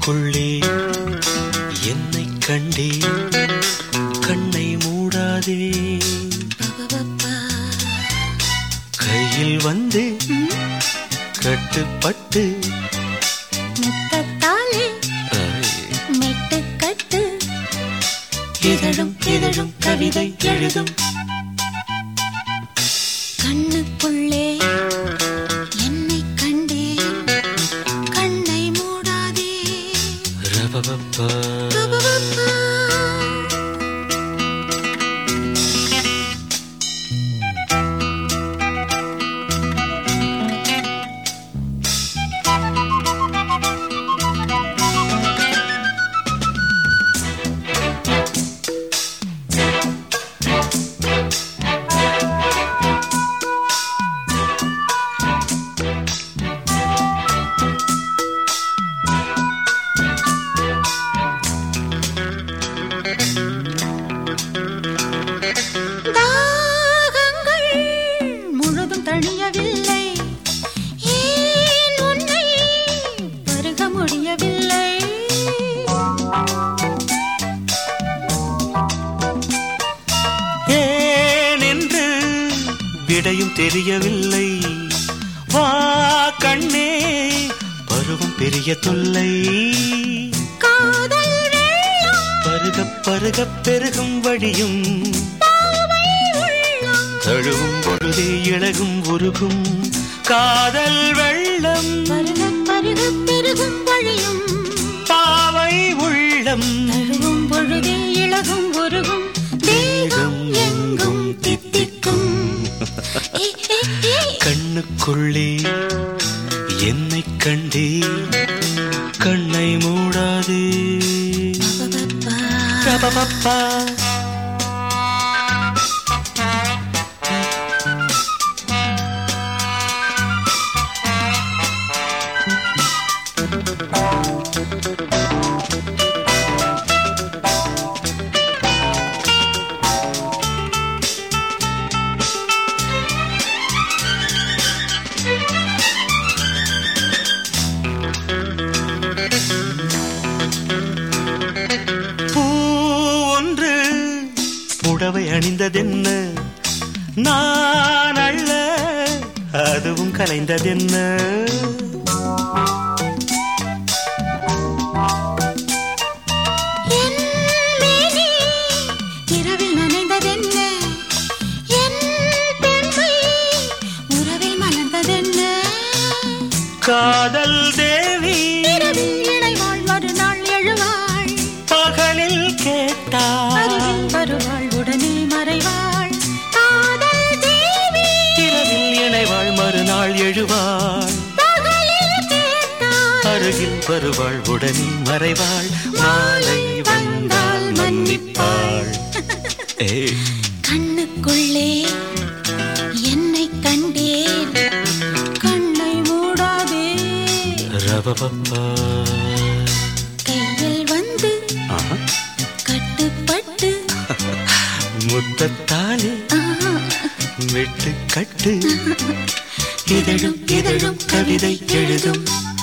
கண்ணுக்குள்ளே என்னை கண்டே கண்ணை மூடாதே கையில் வந்து கட்டுப்பட்டு முத்தத்தாலே மெட்டுக்கட்டு இதழும் இதழும் கவிதை எழுதும் கண்ணுக்குள்ளே என்னை கண்டேன் கண்ணை மூடாதே ரபபப்பா பபபப்பா. தாகங்கள் முழுதும் தணியவில்லை ஏன் உன்னை பருக முடியவில்லை ஏன் என்று விடையும் தெரியவில்லை வா கண்ணே பருவம் பெரிய தொல்லை காதல் வெள்ளம் பருக பருக பெருகும் வழியும் பாவை உள்ளம் தழுவும் பொழுதே இழகும் உருகும் காதல் வெள்ளம் பருக பருக பெருகும் வழியும் பாவை உள்ளம் தழுவும் பொழுதே இழகும் உருகும் தேகம் எங்கும் தித்திக்கும் ஏ, ஏ, ஏ. கண்ணுக்குள்ளே என்னை கண்டே கண்ணை மூடாதே பபபப்பா. ரபபப்பா. பூ ஒன்று புடவை அணிந்ததென்ன நான் அள்ள அதுவும் கலைந்ததென்ன என் மேனி இரவில் நனைந்ததென்ன? என் பெண்மை உறவில் மலர்ந்ததென்ன? காதல் தேவி இரவில் இணைவாள் மறுநாள் எழுவாள். பகலில் கேட்டார் அருகில் வருவாள் உடனே மறைவாள். காதல் தேவி இரவில் இணைவாள் மறுநாள் எழுவாள் பகலில் கேட்டாள். அருகில் வருவாள் உடனே மறைவாள் மாலை வந்தால் மன்னிப்பாள் ஏய் கண்ணுக்குள்ளே என்னை கண்டேன் கண்ணை மூடாதே ரபபப்பா கையில் வந்து ஆஹா. கட்டுப்பட்டு முத்தத்தாலே ஆஹா, வெட்டு கட்டு இதழும் இதழும் கவிதை எழுதும்